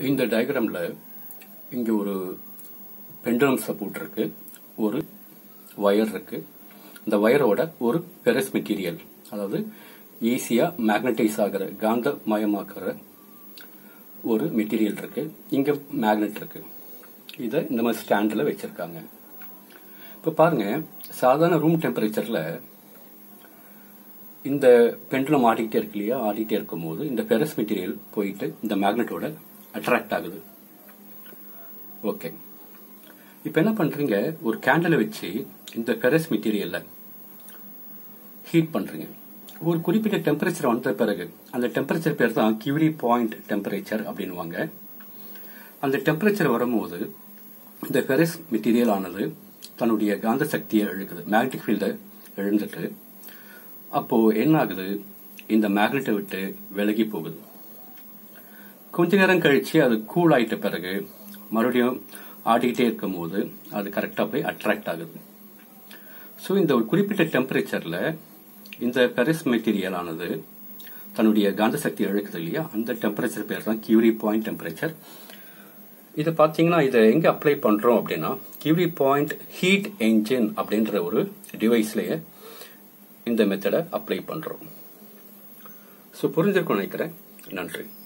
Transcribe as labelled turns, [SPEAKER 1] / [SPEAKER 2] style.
[SPEAKER 1] இந்த டயக்ராம்ல இங்க ஒரு பெண்டுலம் சப்போர்ட் இருக்கு ஒரு வயர் இருக்கு இந்த வயரோட ஒரு பெரஸ் மெட்டீரியல் அதாவது ஈஸியா மேக்னடைஸ் ஆகிற காந்த மயமாக்குற ஒரு மெட்டீரியல் இருக்கு இங்க மேக்னெட் இருக்கு இதை இந்த மாதிரி ஸ்டாண்டில் வச்சிருக்காங்க இப்ப பாருங்க சாதாரண ரூம் டெம்பரேச்சர்ல இந்த பெண்டுலம் ஆடிக்கிட்டே இருக்கு இல்லையா ஆடிக்கிட்டே இருக்கும்போது இந்த பெரஸ் மெட்டீரியல் போயிட்டு இந்த மேக்னெட்டோட அட்ராக்ட் ஆகுது ஓகே இப்போ என்ன பண்றீங்க ஒரு கேண்டிலை வச்சு இந்த பெரஸ் மெட்டீரியல்ல ஹீட் பண்றீங்க ஒரு குறிப்பிட்ட டெம்பரேச்சர் வந்த பிறகு அந்த டெம்பரேச்சர் பேர் தான் கியூரி பாயிண்ட் டெம்பரேச்சர் அப்படின்னுவாங்க அந்த டெம்பரேச்சர் வரும்போது இந்த பெரஸ் மெட்டீரியல் ஆனது தன்னுடைய காந்த சக்தியை இழுக்குது மேக்னெட்டிக் ஃபீல்டை இழந்துட்டு அப்போ என்ன ஆகுது இந்த மேக்னெட்டை விட்டு விலகி போகுது கொஞ்ச நேரம் கழிச்சு அது கூல் ஆயிட்ட பிறகு மறுபடியும் ஆடிக்கிட்டே இருக்கும் போது அது கரெக்டா போய் அட்ராக்ட் ஆகுது ஸோ இந்த ஒரு குறிப்பிட்ட டெம்பரேச்சர்ல இந்த பெரிஸ் மெட்டீரியல் ஆனது தன்னுடைய காந்த சக்தி இழக்குது இல்லையா அந்த டெம்பரேச்சர் பேர் தான் கியூரி பாயிண்ட் டெம்பரேச்சர் இதை பார்த்தீங்கன்னா இதை எங்க அப்ளை பண்றோம் அப்படின்னா கியூரி பாயிண்ட் ஹீட் என்ஜின் அப்படின்ற ஒரு டிவைஸ்லயே இந்த மெத்தடை அப்ளை பண்றோம் ஸோ புரிஞ்சிருக்கும் நினைக்கிறேன் நன்றி